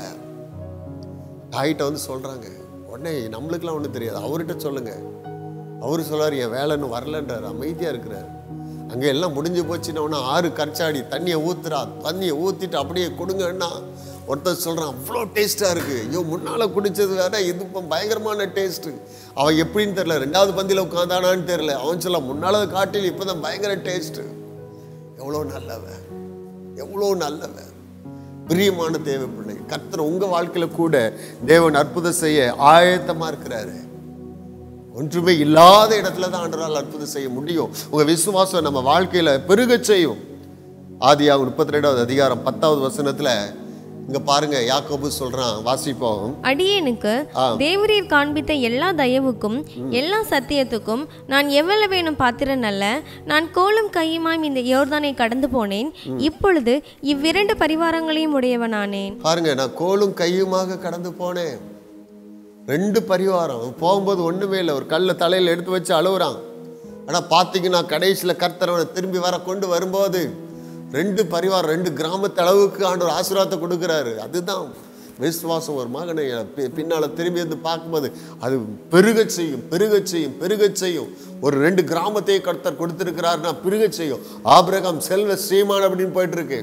தாயிட்ட வந்து சொல்றாங்க உடனே நம்மளுக்கெல்லாம் ஒன்றும் தெரியாது அவர்கிட்ட சொல்லுங்க அவர் சொல்றாரு என் வேலை இன்னும் வரலன்றார் அமைதியா இருக்கிறார் அங்க எல்லாம் முடிஞ்சு போச்சுன்னா ஆறு கற்சாடி தண்ணியை ஊத்துறா தண்ணியை ஊத்திட்டு அப்படியே கொடுங்கன்னா ஒருத்தர் சொல்றான் அவ்வளோ டேஸ்டா இருக்கு ஐயோ முன்னால குடிச்சது வேற இது இப்போ பயங்கரமான டேஸ்ட் அவன் எப்படின்னு தெரியல ரெண்டாவது பந்தியில உட்காந்தானான்னு தெரியல அவன் சொல்ல முன்னால காட்டில் இப்பதான் பயங்கர டேஸ்ட் எவ்வளோ நல்லவன் எவ்வளோ நல்லவன் பிரியமான தேவ பிள்ளை கர்த்தர் உங்க வாழ்க்கையில கூட தேவன் அற்புதம் செய்ய ஆயத்தமா இருக்கிறாரு ஒன்றுமே இல்லாத இடத்துல தான் ஆண்டவரால் அற்புதம் செய்ய முடியும் உங்க விசுவாசம் நம்ம வாழ்க்கையில பெருகச் செய்யும் ஆதியாக முப்பத்தி ரெண்டாவது அதிகாரம் பத்தாவது வசனத்துல இங்க பாருங்க யாக்கோபு சொல்றான் வாசிப்போம் அடியேனுக்கு தேவரீர் காண்பித்த எல்லா தயவுக்கும் எல்லா சத்தியத்துக்கும் நான் எவ்வளவேனும் பாத்திரன் அல்ல நான் கோலும் கையுமாய் இந்த யோர்தானை கடந்து போனேன் இப்பொழுது இவ்விரண்டு பரிவாரங்களையும் உடையவனானேன் பாருங்க நான் கோலும் கையுமாக கடந்து போனேன் ரெண்டு பரிவாரம் போகும்போது ஒண்ணுமே இல்லை ஒரு கல்லை தலையில எடுத்து வச்சு அழுகுறான் ஆனா பாத்தீங்கன்னா கடைசியில கர்த்தரவனை திரும்பி வர கொண்டு வரும்போது ரெண்டு பரிவாரம் ரெண்டு கிராமத்து அளவுக்கு ஆண்டவர் ஆசீர்வாதத்தை கொடுக்குறாரு அதுதான் விசுவாசம் ஒரு மகனை பி- பின்னால திரும்பி வந்து பார்க்கும்போது அது பெருகச் செய்யும் பெருகச் செய்யும் பெருகச் செய்யும் ஒரு ரெண்டு கிராமத்தையே கர்த்தர் கொடுத்திருக்கிறாருன்னா பெருகச் செய்யும் ஆபிரகாம் செல்வ ஸ்ரீமான் அப்படின்னு போயிட்டு இருக்கு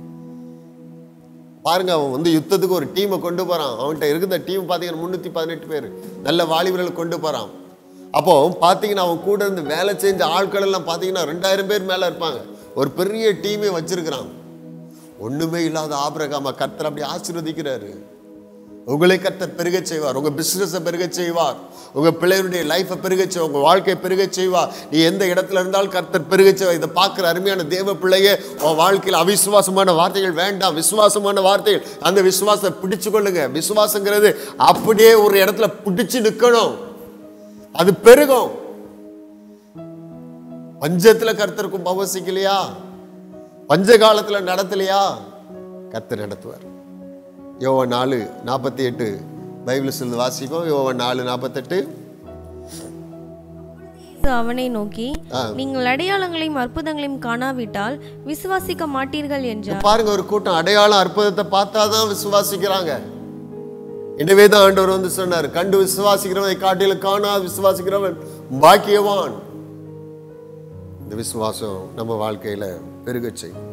பாருங்க அவன் வந்து யுத்தத்துக்கு ஒரு டீமை கொண்டு போறான் அவன்கிட்ட இருக்கிற டீம் பார்த்தீங்கன்னா முந்நூற்றி பதினெட்டு பேர் நல்ல வாலிபர்களை கொண்டு போறான் அப்போ பார்த்தீங்கன்னா அவன் கூட இருந்து வேலை செஞ்ச ஆட்கள் எல்லாம் பார்த்தீங்கன்னா ரெண்டாயிரம் பேர் மேலே இருப்பாங்க ஒரு பெரிய டீமே வச்சிருக்கிறான் ஒண்ணுமே இல்லாத ஆபிரகாம கர்த்தர் அப்படி ஆசீர்வதிக்கிறாரு உங்களை கர்த்தர் பெருகச் செய்வார் உங்க பிசினஸை பெருகச் செய்வார் உங்க பிள்ளைகளுடைய லைஃப்பை பெருகச் செய்வார் உங்க வாழ்க்கையை பெருகச் செய்வார் நீ எந்த இடத்துல இருந்தாலும் கர்த்தர் பெருகச் செய்வார் இதை பார்க்குற அருமையான தேவ பிள்ளையே உன் வாழ்க்கையில் அவிசுவாசமான வார்த்தைகள் வேண்டாம் விசுவாசமான வார்த்தைகள் அந்த விசுவாசத்தை பிடிச்சு கொள்ளுங்க விசுவாசங்கிறது அப்படியே ஒரு இடத்துல பிடிச்சு நிற்கணும் அது பெருகும் பஞ்சத்துல கர்த்தருக்கும் பவசிக்கலையா பஞ்ச காலத்துல நடத்தலையா கர்த்தர் நடத்துவார் யோவா நாலு நாற்பத்தி எட்டு பைபிள் சொல்லி வாசிப்போம் யோவா நாலு நாற்பத்தெட்டு அவனை நோக்கி நீங்கள் அடையாளங்களையும் அற்புதங்களையும் காணாவிட்டால் விசுவாசிக்க மாட்டீர்கள் என்றார் பாருங்க ஒரு கூட்டம் அடையாளம் அற்புதத்தை பார்த்தா தான் விசுவாசிக்கிறாங்க எனவே தான் ஆண்டவர் வந்து சொன்னார் கண்டு விசுவாசிக்கிறவனை காட்டிலும் காணாது விசுவாசிக்கிறவன் பாக்கியவான் இந்த விசுவாசம் நம்ம வாழ்க்கையில பெருகச் செய்யும்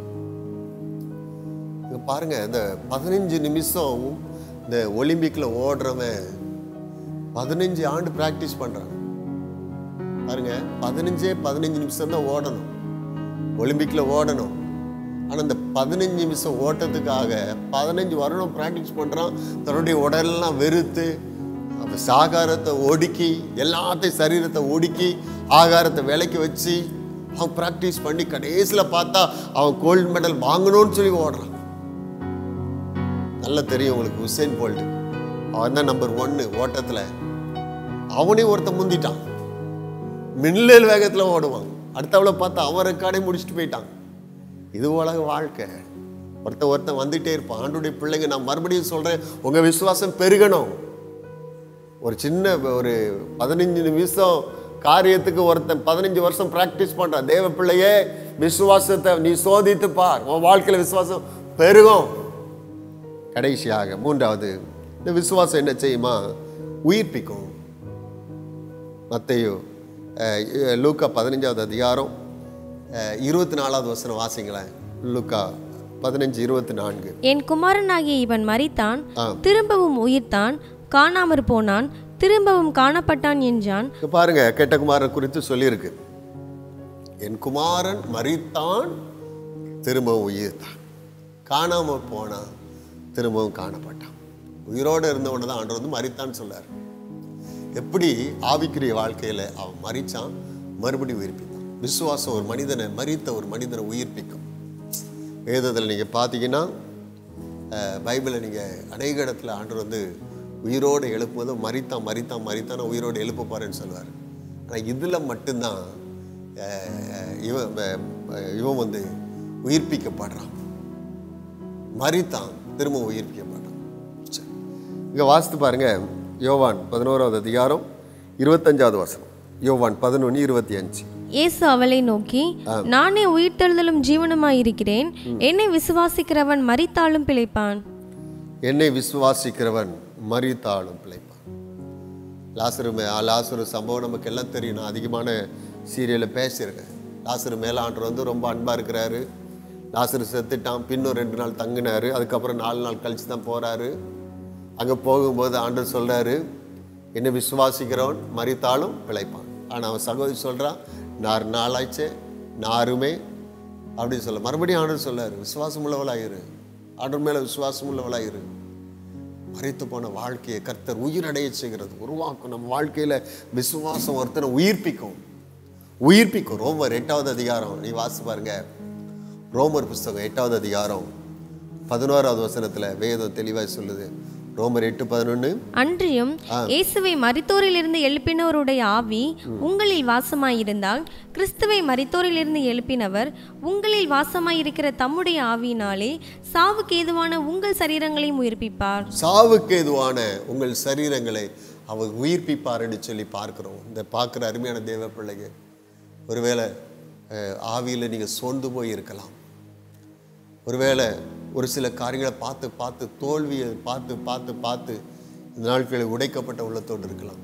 இங்க பாருங்க இந்த பதினஞ்சு நிமிஷம் இந்த ஒலிம்பிக்ல ஓடுறவன் பதினஞ்சு ஆண்டு பிராக்டிஸ் பண்றான் பாருங்க பதினஞ்சே பதினஞ்சு நிமிஷம் தான் ஓடணும் ஒலிம்பிக்ல ஓடணும் ஆனா இந்த பதினஞ்சு நிமிஷம் ஓட்டத்துக்காக பதினஞ்சு வருடம் பிராக்டிஸ் பண்றான் தன்னுடைய உடலெல்லாம் வெறுத்து அந்த சாகாரத்தை ஒடுக்கி எல்லாத்தையும் சரீரத்தை ஒடுக்கி ஆகாரத்தை விலைக்கு வச்சு அவன் பிராக்டிஸ் பண்ணி கடைசியில் பார்த்தா அவன் கோல்டு மெடல் வாங்கணும்னு சொல்லி ஓடுறான் நல்லா தெரியும் உங்களுக்கு உசேன் போல்ட் அவன் தான் நம்பர் ஒன்னு ஓட்டத்தில் அவனையும் ஒருத்தன் முந்திட்டான் மின்னல் வேகத்தில் ஓடுவான் அடுத்தவளை பார்த்தா அவன் ரெக்கார்டே முடிச்சுட்டு போயிட்டான் இது உலக வாழ்க்கை ஒருத்தன் ஒருத்தன் வந்துட்டே இருப்பான் ஆண்டுடைய பிள்ளைங்க நான் மறுபடியும் சொல்றேன் உங்க விசுவாசம் பெருகணும் ஒரு சின்ன ஒரு பதினஞ்சு நிமிஷம் காரியத்துக்கு ஒருத்தன் பதினஞ்சு வருஷம் பிராக்டிஸ் பண்றான் தேவ பிள்ளையே விசுவாசத்தை நீ சோதித்து பார் உன் வாழ்க்கையில விசுவாசம் பெருகும் கடைசியாக மூன்றாவது இந்த விசுவாசம் என்ன செய்யுமா உயிர்ப்பிக்கும் மத்தையோ லூக்கா பதினஞ்சாவது அதிகாரம் அஹ், இருபத்தி நாலாவது வசனம் வாசிங்களேன் லூக்கா பதினஞ்சு இருபத்தி நான்கு என் குமாரனாகிய இவன் மரித்தான் ஆ. திரும்பவும் உயிர்த்தான் காணாமற் போனான் திரும்பவும் காணப்பட்டான் என்றான் இங்க பாருங்க கெட்ட குமாரன் குறித்து சொல்லியிருக்கு என் குமாரன் மரித்தான் திரும்பவும் உயிர்த்தான் காணாம போனான் திரும்பவும் காணப்பட்டான் உயிரோடு இருந்தவன தான் ஆண்டவர் வந்து மரித்தான்னு சொல்லார் எப்படி ஆவிக்குரிய வாழ்க்கையில அவன் மரிச்சான் மறுபடியும் உயிர்ப்பித்தான் விசுவாசம் ஒரு மனிதனை மரித்த ஒரு மனிதனை உயிர்ப்பிக்கும் வேதத்தில் நீங்க பார்த்தீங்கன்னா அஹ், பைபிளை நீங்க அநேக இடத்துல ஆண்டவர் வந்து உயிரோடு எழுப்பும்போது மரித்தான் மரித்தான் மரித்தான் உயிரோடு எழுப்பப்பாருன்னு சொல்லுவார் ஆனால் இதில் மட்டும்தான் அஹ், இவன் அஹ், இவன் வந்து உயிர்ப்பிக்கப்படுறான் மரித்தான் திரும்ப உயிர்ப்பிக்கப்படுறான் சரி. இங்க வாசித்து பாருங்க யோவான் பதினோராவது அதிகாரம் இருபத்தஞ்சாவது வசனம் யோவான் பதினொன்று இருபத்தி அஞ்சு இயேசு அவளை நோக்கி நானே உயிர்த்தெழுதலும் ஜீவனுமாயிருக்கிறேன் என்னை விசுவாசிக்கிறவன் மரித்தாலும் பிழைப்பான் என்னை விசுவாசிக்கிறவன் மரித்தாலும் பிழைப்பான் லாசரு மே லாசரு சம்பவம் நமக்கு எல்லாம் தெரியும் நான் அதிகமான சீரியலில் பேசியிருக்கேன் லாசரு மேலாண்டர் வந்து ரொம்ப அன்பாக இருக்கிறாரு லாசரு செத்துட்டான் பின்னும் ரெண்டு நாள் தங்கினாரு அதுக்கப்புறம் நாலு நாள் கழிச்சு தான் போகிறாரு அங்கே போகும்போது ஆண்டவர் சொல்கிறாரு என்னை விசுவாசிக்கிறவன் மரித்தாலும் பிழைப்பான் ஆனால் அவன் சகோதரி சொல்கிறான் நார் நாளாச்சே நாருமே அப்படின்னு சொல்ல மறுபடியும் ஆண்டவர் சொல்றாரு விசுவாசம் உள்ளவளாயிரு ஆண்டவர் மேலே விசுவாசம் உள்ளவளாயிரு மறைத்து போன வாழ்க்கையை கர்த்தர் உயிரடைய செய்கிறது உருவாக்கும் நம்ம வாழ்க்கையில விசுவாசம் ஒருத்தனை உயிர்ப்பிக்கும் உயிர்ப்பிக்கும் ரோமர் எட்டாவது அதிகாரம் நீ வாசி பாருங்க ரோமர் புஸ்தகம் எட்டாவது அதிகாரம் பதினோராவது வசனத்துல வேதம் தெளிவாய் சொல்லுது ரோமர் எட்டு பதினொன்று அன்றியும் இயேசுவை மரித்தோரிலிருந்து எழுப்பினவருடைய ஆவி உங்களில் வாசமாயிருந்தால் கிறிஸ்துவை மரித்தோரிலிருந்து எழுப்பினவர் உங்களில் வாசமாயிருக்கிற தம்முடைய ஆவியினாலே சாவுக்கு ஏதுவான உங்கள் சரீரங்களையும் உயிர்ப்பிப்பார் சாவுக்கு ஏதுவான உங்கள் சரீரங்களை அவர் உயிர்ப்பிப்பாருன்னு சொல்லி பார்க்கிறோம் இந்த பார்க்குற அருமையான தேவ பிள்ளைங்க ஒருவேளை அஹ், ஆவியில நீங்க சோர்ந்து போய் இருக்கலாம் ஒருவேளை ஒரு சில காரியங்களை பார்த்து பார்த்து தோல்வியை பார்த்து பார்த்து பார்த்து இந்த நாட்களில் உடைக்கப்பட்ட உள்ளத்தோடு இருக்கலாம்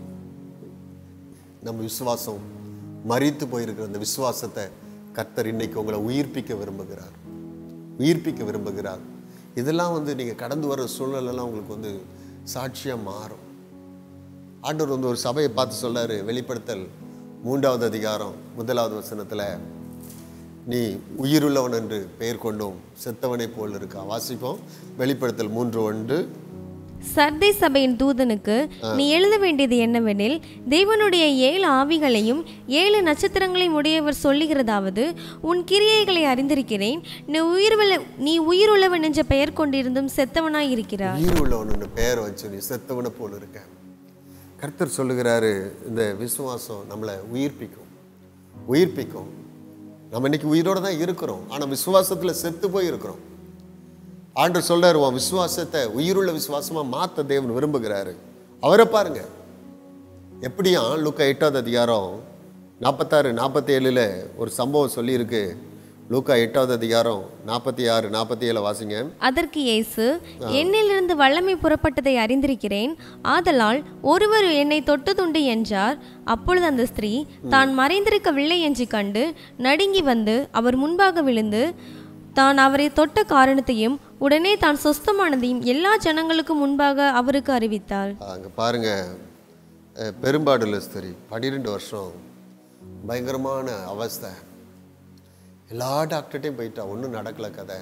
நம்ம விசுவாசம் மறித்து போயிருக்கிற அந்த விசுவாசத்தை கர்த்தர் இன்னைக்கு உங்களை உயிர்ப்பிக்க விரும்புகிறார் உயிர்ப்பிக்க விரும்புகிறார் இதெல்லாம் வந்து நீங்கள் கடந்து வர சூழ்நிலைலாம் உங்களுக்கு வந்து சாட்சியாக மாறும் ஆண்டவர் வந்து ஒரு சபையை பார்த்து சொல்றாரு வெளிப்படுத்தல் மூன்றாவது அதிகாரம் முதலாவது வசனத்தில் நீ உயிருள்ளவன் என்று பெயர் கொண்டோம் செத்தவனைப் போல் இருக்கா வாசிப்போம் வெளிப்படுத்தல் மூன்று ஒன்று சர்தை சபையின் தூதனுக்கு நீ எழுத வேண்டியது என்னவெனில் தேவனுடைய ஏழு ஆவிகளையும் ஏழு நட்சத்திரங்களையும் உடையவர் சொல்லுகிறதாவது உன் கிரியைகளை அறிந்திருக்கிறேன் நீ உயிர்வல நீ உயிருள்ளவன் என்ற பெயர் கொண்டிருந்தும் செத்தவனாய் இருக்கிறார் உயிர் உள்ளவன் பெயர் வச்சு நீ செத்தவனை போல் இருக்க கர்த்தர் சொல்லுகிறாரு இந்த விசுவாசம் நம்மளை உயிர்ப்பிக்கும் உயிர்ப்பிக்கும் நம்ம இன்னைக்கு உயிரோட தான் இருக்கிறோம் ஆனால் விசுவாசத்தில் செத்து போய் இருக்கிறோம் ஆண்டவர் சொல்றாரு உன் விசுவாசத்தை உயிருள்ள விசுவாசமா மாத்த தேவன் விரும்புகிறாரு அவரை பாருங்க எப்படியா லுக்கா எட்டாவது அதிகாரம் நாற்பத்தாறு நாற்பத்தி ஏழில் ஒரு சம்பவம் சொல்லியிருக்கு லூக்கா எட்டாவது அதிகாரம் நாற்பத்தி ஆறு நாற்பத்தி ஏழு வாசிங்க அதற்கு இயேசு என்னிலிருந்து வல்லமை புறப்பட்டதை அறிந்திருக்கிறேன் ஆதலால் ஒருவர் என்னை தொட்டதுண்டு என்றார் அப்பொழுது அந்த ஸ்திரீ தான் மறைந்திருக்கவில்லை என்று கண்டு நடுங்கி வந்து அவர் முன்பாக விழுந்து தான் அவரை தொட்ட காரணத்தையும் உடனே தான் சொஸ்தமானதையும் எல்லா ஜனங்களுக்கும் முன்பாக அவருக்கு அறிவித்தாள் அங்கே பாருங்க அஹ், பெரும்பாடுல ஸ்திரி பன்னிரெண்டு வருஷம் பயங்கரமான அவஸ்தை எல்லா டாக்டர்கிட்டையும் போயிட்டா ஒன்றும் நடக்கல கதை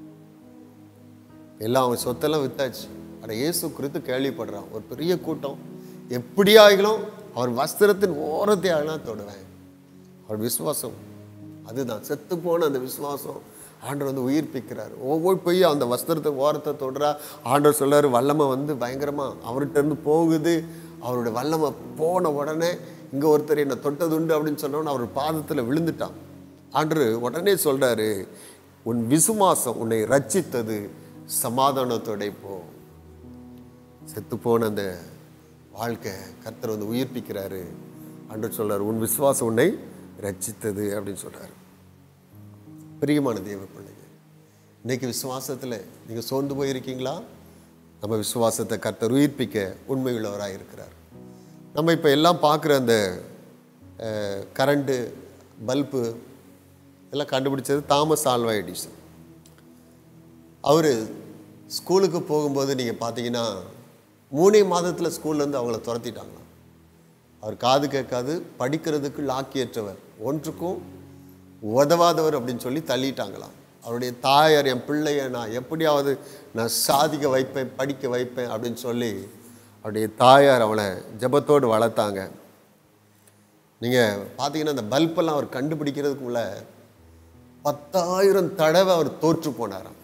எல்லாம் அவன் சொத்தெல்லாம் வித்தாச்சு அட இயேசு குறித்து கேள்விப்படுறான் ஒரு பெரிய கூட்டம் எப்படி ஆகிலும் அவர் வஸ்திரத்தின் ஓரத்தை ஆகினா தொடுவேன் அவர் விசுவாசம் அதுதான் செத்து போன அந்த விசுவாசம் ஆண்டவர் வந்து உயிர்ப்பிக்கிறார் ஒவ்வொரு போய் அந்த வஸ்திரத்தை ஓரத்தை தொடுறா ஆண்டவர் சொல்றாரு வல்லமை வந்து பயங்கரமா அவர்கிட்ட இருந்து போகுது அவருடைய வல்லமை போன உடனே இங்கே ஒருத்தர் என்னை தொட்டதுண்டு அப்படின்னு சொன்னோன்னு அவர் பாதத்தில் விழுந்துட்டான் ஆண்டவர் உடனே சொல்றாரு உன் விசுவாசம் உன்னை ரட்சித்தது சமாதானத்தோட போ செத்து போன அந்த வாழ்க்கை கர்த்தர் வந்து உயிர்ப்பிக்கிறாரு ஆண்டவர் சொல்றாரு உன் விசுவாசம் உன்னை ரட்சித்தது அப்படின்னு சொல்றாரு பிரியமான தேவ பிள்ளைங்க இன்னைக்கு விசுவாசத்தில் நீங்கள் சோர்ந்து போயிருக்கீங்களா நம்ம விசுவாசத்தை கர்த்தர் உயிர்ப்பிக்க உண்மையுள்ளவராக இருக்கிறார் நம்ம இப்போ எல்லாம் பார்க்குற அந்த கரண்ட்டு பல்பு இதெல்லாம் கண்டுபிடிச்சது தாமஸ் ஆல்வா எடிசன் அவர் ஸ்கூலுக்கு போகும்போது நீங்கள் பார்த்தீங்கன்னா மூணே மாதத்தில் ஸ்கூல்லேருந்து அவங்கள துரத்திட்டாங்களாம் அவர் காது கேட்காது படிக்கிறதுக்கு லாக்கியற்றவர் ஒன்றுக்கும் உதவாதவர் அப்படின்னு சொல்லி தள்ளிட்டாங்களாம் அவருடைய தாயார் என் பிள்ளைய நான் எப்படியாவது நான் சாதிக்க வைப்பேன் படிக்க வைப்பேன் அப்படின்னு சொல்லி அவருடைய தாயார் அவளை ஜெபத்தோடு வளர்த்தாங்க நீங்கள் பார்த்தீங்கன்னா அந்த பல்பெல்லாம் அவர் கண்டுபிடிக்கிறதுக்குள்ள பத்தாயிரம் தடவை அவர் தோற்று போனாராம்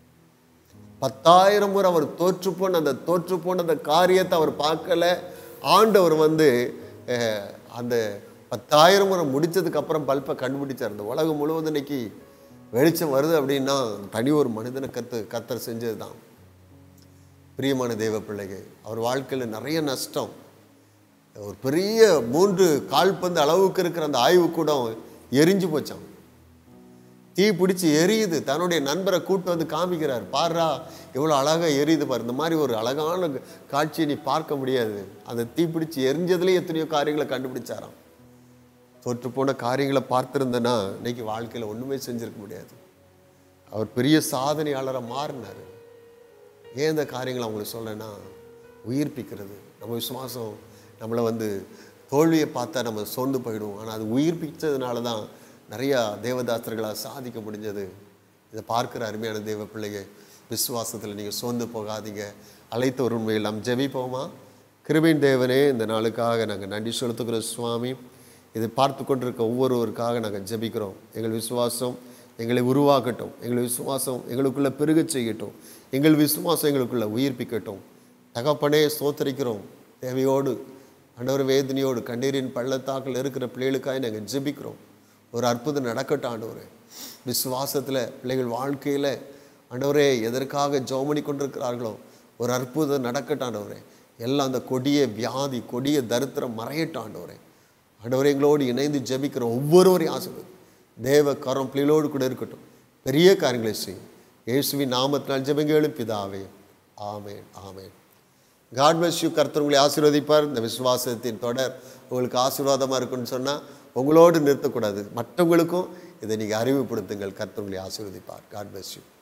பத்தாயிரம் முறை அவர் தோற்று போன அந்த தோற்று போன அந்த காரியத்தை அவர் பார்க்கல ஆண்டவர் வந்து அஹ், அந்த பத்தாயிரம் முறை முடிச்சதுக்கு அப்புறம் பல்பை கண்டுபிடிச்சார் இந்த உலகம் முழுவதும் இன்னைக்கு வெளிச்சம் வருது அப்படின்னா தனி ஒரு மனிதனை கத்து கத்தர் செஞ்சது தான் பிரியமான தேவ பிள்ளைகள் அவர் வாழ்க்கையில் நிறைய நஷ்டம் ஒரு பெரிய மூன்று கால்பந்து அளவுக்கு இருக்கிற அந்த ஆய்வு கூடம் எரிஞ்சு போச்சான் தீ பிடிச்சி எரியுது தன்னுடைய நண்பரை கூட்டு வந்து காமிக்கிறார் பாருடா எவ்வளோ அழகாக எரியுது பாரு இந்த மாதிரி ஒரு அழகான காட்சியை நீ பார்க்க முடியாது அந்த தீ பிடிச்சி எரிஞ்சதுலேயே எத்தனையோ காரியங்களை கண்டுபிடிச்சாராம் தோற்று போன காரியங்களை பார்த்துருந்தேன்னா இன்னைக்கு வாழ்க்கையில் ஒன்றுமே செஞ்சிருக்க முடியாது அவர் பெரிய சாதனையாளராக மாறினார் ஏன் இந்த காரியங்களை அவங்களுக்கு சொல்றேன்னா உயிர்ப்பிக்கிறது நம்ம விசுவாசம் நம்மளை வந்து தோல்வியை பார்த்தா நம்ம சோர்ந்து போயிடுவோம் ஆனால் அது உயிர்ப்பிச்சதுனால தான் நிறையா தேவதாசர்களாக சாதிக்க முடிஞ்சது இதை பார்க்குற அருமையான தேவ பிள்ளைங்க விசுவாசத்தில் நீங்கள் சோர்ந்து போகாதீங்க அழைத்த ஒரு உண்மையில் நாம் ஜெபிப்போமா கிருபையின் தேவனே இந்த நாளுக்காக நாங்கள் நன்றி செலுத்துகிறோம் சுவாமி இதை பார்த்து கொண்டிருக்க ஒவ்வொருவருக்காக நாங்கள் ஜெபிக்கிறோம் எங்கள் விசுவாசம் எங்களை உருவாக்கட்டும் எங்கள் விசுவாசம் எங்களுக்குள்ள பெருகச் செய்யட்டும் எங்கள் விசுவாசம் எங்களுக்குள்ள உயிர்ப்பிக்கட்டும் தகப்பனே ஸ்தோத்தரிக்கிறோம் தேவையோடு ஆண்டவர் வேதனையோடு கண்ணீரின் பள்ளத்தாக்கில் இருக்கிற பிள்ளைகளுக்காக நாங்கள் ஜெபிக்கிறோம் ஒரு அற்புதம் நடக்கட்டும் ஆண்டவரே விசுவாசத்தில் பிள்ளைகள் வாழ்க்கையில் ஆண்டவரே எதற்காக ஜோமணி கொண்டிருக்கிறார்களோ ஒரு அற்புதம் நடக்கட்டும் ஆண்டவரே எல்லாம் அந்த கொடிய வியாதி கொடிய தரித்திரம் மறையட்டும் ஆண்டவரே ஆண்டவரே எங்களோடு இணைந்து ஜெபிக்கிற ஒவ்வொருவரையும் ஆசீர்வதி தேவ கரம் பிள்ளைகளோடு கூட இருக்கட்டும் பெரிய காரியங்களை செய்யும் இயேசுவின் நாமத்தினால் ஜெபங்களும் பிதாவே ஆமேன் ஆமேன் காட் bless யூ கர்த்தர் உங்களை ஆசீர்வதிப்பார் இந்த விசுவாசத்தின் தொடர் உங்களுக்கு ஆசீர்வாதமாக இருக்குன்னு சொன்னால் உங்களோடு நிறுத்தக்கூடாது மற்றவங்களுக்கும் இதை நீங்கள் அறிவுப்படுத்துங்கள் கர்த்தர் உங்களை ஆசீர்வதிப்பார் காட் bless யூ